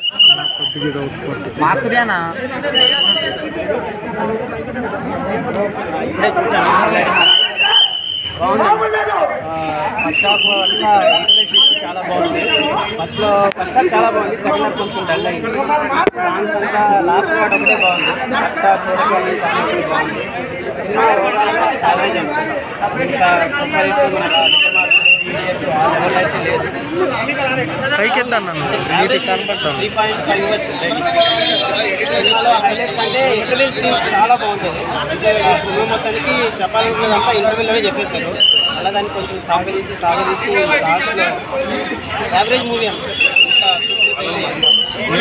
mask దేనా first half అంతా utilise చాలా బాగుంది ఫస్ట్లో ఫస్ట్ హాఫ్ చాలా బాగుంది సెకండ్ హాఫ్ కొంచెం డల్ అయింది సాంగ్స్ అంతా లాస్ట్ పార్ట్ ఒకటే బాగుంది ఫస్ట్ హాఫ్ చూడగానే సాంగ్స్ బాగుంది సినిమా ఓవరాల్ యావరేజ్ అనుకుంటా ఇంకా సూపర్ హిట్ మన విక్రమార్కుడు ఈడియట్ ఆ లెవెల్ అయితే లేదు పైకి ఎత్తాను నన్ను యావరేజ్ కనపడతాం త్రీ పాయింట్ ఫైవ్ ఇవ్వచ్చు సినిమాలో హైలైట్స్ అంటే ఇంటర్వ్యూ సీన్ చాలా బాగుంటుంది అంటే సినిమా మొత్తానికి చెప్పాలనుకున్నదంతా ఇంటర్వ్యూలోనే చెప్పేశారు అలా దాన్ని కొంచెం సాగదీసి సాగదీసి లాస్ట్లో యావరేజ్ మూవీ అనుకుంటా